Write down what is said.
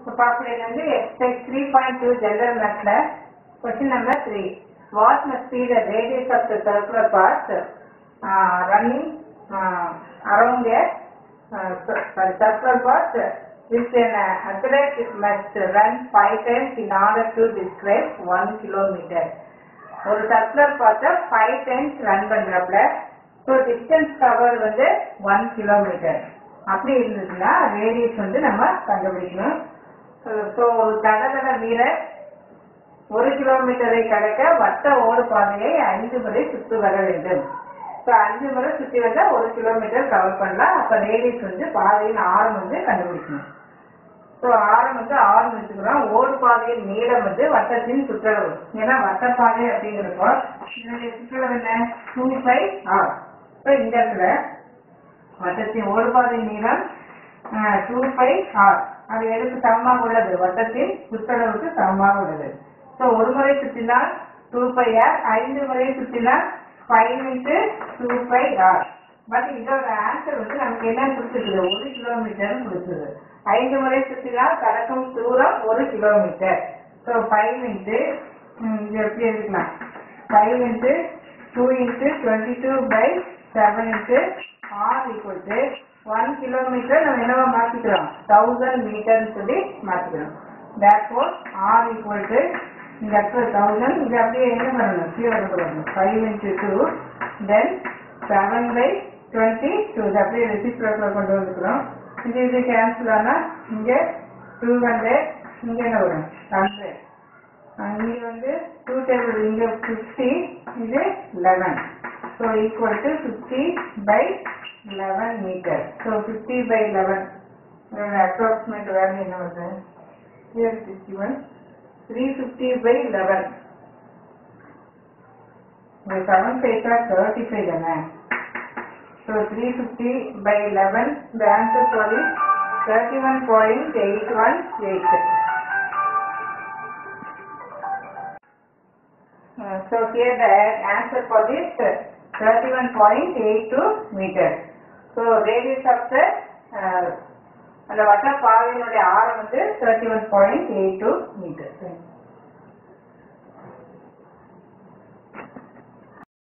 இப்போ பார்க்குறது வந்து exercise three point two general மேத்ல question number three what must be the radius of the circular path uh, running uh, around a uh, cir- sorry, circular path which an uh, athlete must run five times in order to describe one kilometer. ஒரு circular பார்த்தா five times run பண்றப்பல so distance cover வந்து one kilometer அப்படி இருந்ததுன்னா radius வந்து நம்ம கண்டுபிடிக்கணும் so ஒரு தடதட வீரர் ஒரு கிலோமீட்டரை கடக்க வட்ட ஓடு பாதையை ஐந்து முறை சுற்றி வர வேண்டும் ஸோ அஞ்சு முறை சுற்றி வந்தா ஒரு கிலோமீட்டர் கவர் பண்ணலாம் அப்போ ரேடியஸ் வந்து பாதையின் ஆரம் வந்து கண்டுபிடிக்கணும் ஸோ ஆரம் வந்து ஆறு வச்சுக்கிறோம் ஓடு பாதையின் நீளம் வந்து வட்டத்தின் சுற்றளவு ஏன்னா வட்டப்பாதை அப்படிங்கிறப்போ இதனுடைய சுற்றளவு என்ன டூ பை ஆர் இப்போ இந்த இடத்துல வட்டத்தின் ஓடு பாதை நீளம் டூ பை ஆர் அது எதுக்கு சமமாக உள்ளது வட்டத்தின் சுற்றளவுக்கு சமமாக உள்ளது ஸோ ஒரு முறை சுற்றினால் டூ பை ஆர் ஐந்து முறை சுற்றினால் five into two pi R but இதோட ஆன்சர் வந்து நமக்கு என்ன கொடுத்துருக்குது ஒரு கிலோமீட்டர் கொடுத்துருது ஐந்து முறை சுற்றினால் கடக்கும் தூரம் ஒரு கிலோமீட்டர் ஸோ ஃபைவ் இன்ட்டு இது எப்படி எடுக்கலாம் five into two into twenty two by seven into R equal to one kilometer நம்ம என்னவா மாற்றிக்கிறோம் தௌசண்ட் மீட்டர்னு சொல்லி மாற்றிக்கிறோம் தேர்ஃபோர் ஆர் ஈக்குவல் டு இந்த இடத்துல தௌசண்ட் இது அப்படியே என்ன பண்ணணும் கீழே கொண்டு five into two then seven by twenty two இது அப்படியே ரெசிப்ரோக்கில் கொண்டு வந்துக்கிறோம் இது இது கேன்சல் ஆனால் இங்கே டூ ஹண்ட்ரட் இங்கே என்ன வரும் ஹண்ட்ரட் இங்கே வந்து டூ டேபிள் இங்கே ஃபிஃப்டி இது eleven so equal to fifty by eleven meter so fifty by eleven approximate value என்ன வருது here is given three fifty by eleven இந்த செவன் ஃபைவ் தேர்ட்டி ஃபைவ் தானே so three fifty by eleven the answer for is thirty one point eight one eight so here the answer for this uh, 31.82 meter. So radius of the uh, அந்த வட்ட பாதையினுடைய ஆரம் வந்து 31.82 meter. Thank you.